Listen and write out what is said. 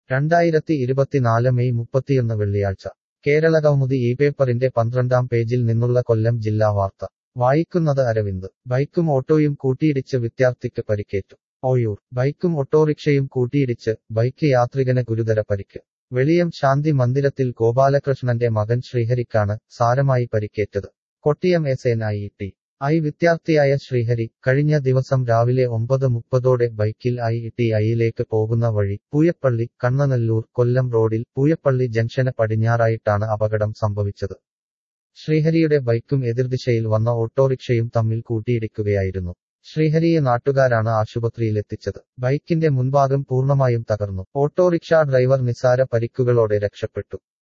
രണ്ടായിരത്തി ഇരുപത്തിനാല് മെയ് മുപ്പത്തിയൊന്ന് വെള്ളിയാഴ്ച കേരള കൗമുദി ഈ പേപ്പറിന്റെ പന്ത്രണ്ടാം പേജിൽ നിന്നുള്ള കൊല്ലം ജില്ലാ വാർത്ത വായിക്കുന്നത് അരവിന്ദ് ബൈക്കും ഓട്ടോയും കൂട്ടിയിടിച്ച് വിദ്യാർത്ഥിക്ക് പരിക്കേറ്റു ഓയൂർ ബൈക്കും ഓട്ടോറിക്ഷയും കൂട്ടിയിടിച്ച് ബൈക്ക് യാത്രികന് ഗുരുതര പരിക്ക് വെളിയം ശാന്തി മന്ദിരത്തിൽ ഗോപാലകൃഷ്ണന്റെ മകൻ ശ്രീഹരിക്കാണ് സാരമായി പരിക്കേറ്റത് Kottiyam S N I T I വിദ്യാർത്ഥിയായ ശ്രീഹരി കഴിഞ്ഞ ദിവസം രാവിലെ ഒമ്പത് മുപ്പതോടെ ബൈക്കിൽ ഐ ടി ഐയിലേക്ക് പോകുന്ന വഴി പൂയപ്പള്ളി കണ്ണനല്ലൂർ കൊല്ലം റോഡിൽ പൂയപ്പള്ളി ജംഗ്ഷന് പടിഞ്ഞാറായിട്ടാണ് അപകടം സംഭവിച്ചത് ശ്രീഹരിയുടെ ബൈക്കും എതിർദിശയിൽ വന്ന ഓട്ടോറിക്ഷയും തമ്മിൽ കൂട്ടിയിടിക്കുകയായിരുന്നു ശ്രീഹരിയെ നാട്ടുകാരാണ് ആശുപത്രിയിലെത്തിച്ചത് ബൈക്കിന്റെ മുൻഭാഗം പൂർണ്ണമായും തകർന്നു ഓട്ടോറിക്ഷ ഡ്രൈവർ നിസാര പരിക്കുകളോടെ രക്ഷപ്പെട്ടു